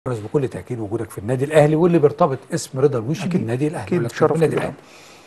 بكل تاكيد وجودك في النادي الاهلي واللي بيرتبط اسم رضا الوشي أكيد. بالنادي الاهلي أكيد، يقول لك شرف النادي كبير. الاهلي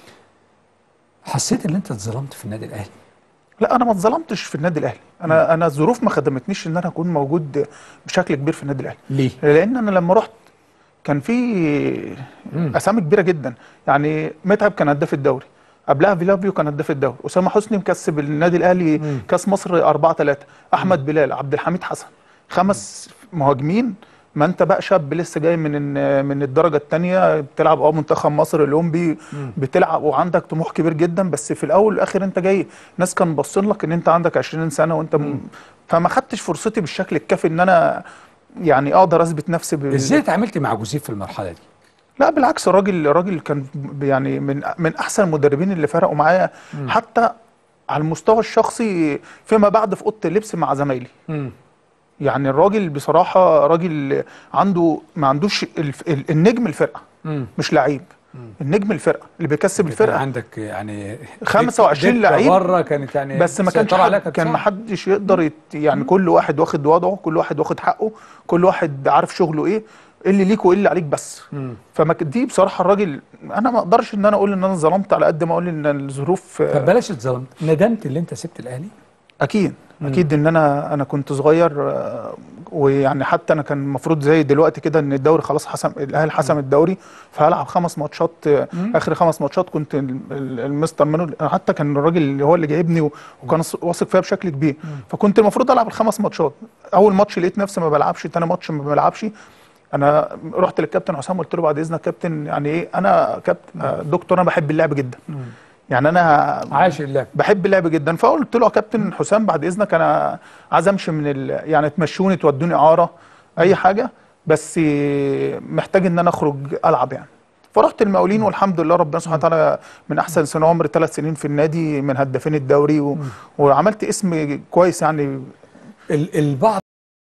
حسيت ان انت اتظلمت في النادي الاهلي لا انا ما اتظلمتش في النادي الاهلي انا انا الظروف ما خدمتنيش ان انا اكون موجود بشكل كبير في النادي الاهلي ليه لان انا لما رحت كان في اسامي كبيره جدا يعني متعب كان هداف الدوري قبلها فيلافيو كان هداف الدوري اسامه حسني مكسب النادي الاهلي كاس مصر 4 3 احمد بلال عبد الحميد حسن خمس مهاجمين ما انت بقى شاب لسه جاي من ال- من الدرجه الثانيه بتلعب اه منتخب مصر الاولمبي بتلعب وعندك طموح كبير جدا بس في الاول والاخر انت جاي ناس كان باصين لك ان انت عندك 20 سنه وانت م... فما خدتش فرصتي بالشكل الكافي ان انا يعني اقدر اثبت نفسي ب... ازاي اتعاملت مع جوزيف في المرحله دي لا بالعكس الراجل الراجل كان ب- يعني من من احسن المدربين اللي فرقوا معايا حتى على المستوى الشخصي فيما بعد في اوضه اللبس مع زمايلي يعني الراجل بصراحه راجل عنده ما عندوش الف... ال- النجم الفرقه مم. مش لعيب النجم الفرقه اللي بيكسب كان الفرقه عندك يعني 25 دكة لعيب بره كانت يعني بس ما كانش السيطرة عليها حد كانت كان صعبة. ما حدش يقدر يت يعني كل واحد واخد وضعه كل واحد واخد حقه كل واحد عارف شغله ايه إيه اللي ليك وايه اللي عليك بس مم. فما ك- دي بصراحه الراجل انا ما اقدرش ان انا اقول ان انا ظلمت على قد ما اقول ان الظروف طب بلاش اتظلمت ندمت اللي انت سبت الاهلي اكيد اكيد ان انا انا كنت صغير آه، ويعني حتى انا كان المفروض زي دلوقتي كده ان الدوري خلاص حسم الاهلي حسم الدوري فهلعب خمس ماتشات آه، اخر خمس ماتشات كنت ال- ال- المستر منو حتى كان الراجل اللي هو اللي جايبني و- وكان ص- واثق فيها بشكل كبير فكنت المفروض العب الخمس ماتشات اول ماتش لقيت نفسي ما بلعبش تاني ماتش ما بلعبش انا رحت للكابتن حسام قلت له بعد اذنك كابتن يعني ايه انا كابتن آه، دكتور انا بحب اللعب جدا يعني انا عاش اللعب بحب اللعب جدا فقلت له يا كابتن حسام بعد اذنك انا عايز امشي من ال... يعني تمشوني تودوني اعاره اي حاجه بس محتاج ان انا اخرج العب يعني فرحت المقاولين والحمد لله ربنا سبحانه وتعالى من احسن سنه عمري ثلاث سنين في النادي من هدافين الدوري و... وعملت اسم كويس يعني ال- البعض